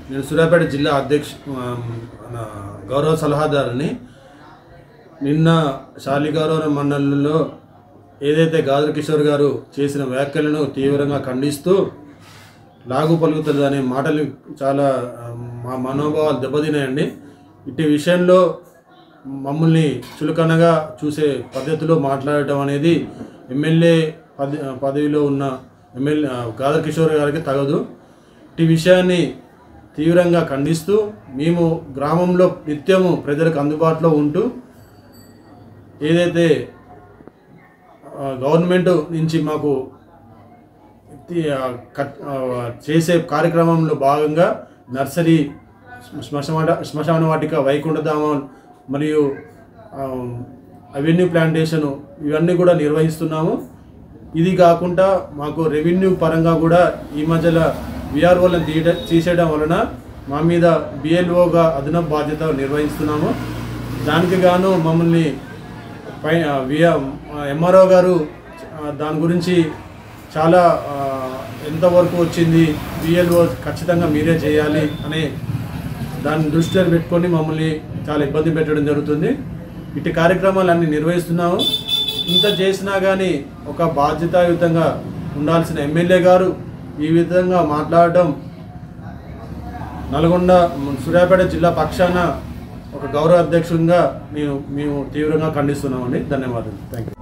నేను సూర్యాపేట జిల్లా అధ్యక్ష ఆ, మన గౌరవ సలహాదారుని నిన్న శాలిగౌరవ మండలంలో ఏదైతే గాజుల కిషోర్ గారు చేసిన వ్యాఖ్యలను తీవ్రంగా ఖండిస్తూ లాగు పలుకుతుంది అనే మాటలు చాలా ఆ, మా మనోభావాలు దెబ్బతినాయండి ఇట్టి విషయంలో మమ్మల్ని చులకనగా చూసే పద్ధతిలో మాట్లాడటం అనేది ఎమ్మెల్యే పద పదవిలో ఉన్న ఎమ్మెల్యే గాదర్ కిషోర్ గారికి తగదు ఈ విషయాన్ని తీవ్రంగా ఖండిస్తూ మేము గ్రామంలో నిత్యము ప్రజలకు అందుబాటులో ఉంటూ ఏదైతే ఆ, గవర్నమెంట్ నుంచి మాకు తి- ఆ, కట్- ఆ, చేసే కార్యక్రమంలో భాగంగా నర్సరీ శ్మశాన శ్మశాన వాటిక వైకుంఠధామం మరియు ఆ, అవెన్యూ ప్లాంటేషన్ ఇవన్నీ కూడా నిర్వహిస్తున్నాము ఇది కాకుండా మాకు రెవెన్యూ పరంగా కూడా ఈ మధ్యలో విఆర్ఓలను తీయట తీసేయడం వలన మా మీద బిఎల్ఓగా అదనపు బాధ్యత నిర్వహిస్తున్నాము దానికి గాను మమ్మల్ని పై విఆ ఎంఆర్ఓ గారు ఆ, దాని గురించి చాలా ఆ, ఎంతవరకు వచ్చింది బిఎల్ఓ ఖచ్చితంగా మీరే చేయాలి అనే దాన్ని దృష్టిలో పెట్టుకొని మమ్మల్ని చాలా ఇబ్బంది పెట్టడం జరుగుతుంది ఇటు కార్యక్రమాలు అన్ని నిర్వహిస్తున్నాము ఇంత చేసినా కానీ ఒక బాధ్యతాయుతంగా ఉండాల్సిన ఎమ్మెల్యే గారు ఈ విధంగా మాట్లాడటం నల్గొండ సూర్యాపేట జిల్లా పక్షాన ఒక గౌరవ అధ్యక్షునిగా మేము మేము తీవ్రంగా ఖండిస్తున్నామండి ధన్యవాదాలు థ్యాంక్ యూ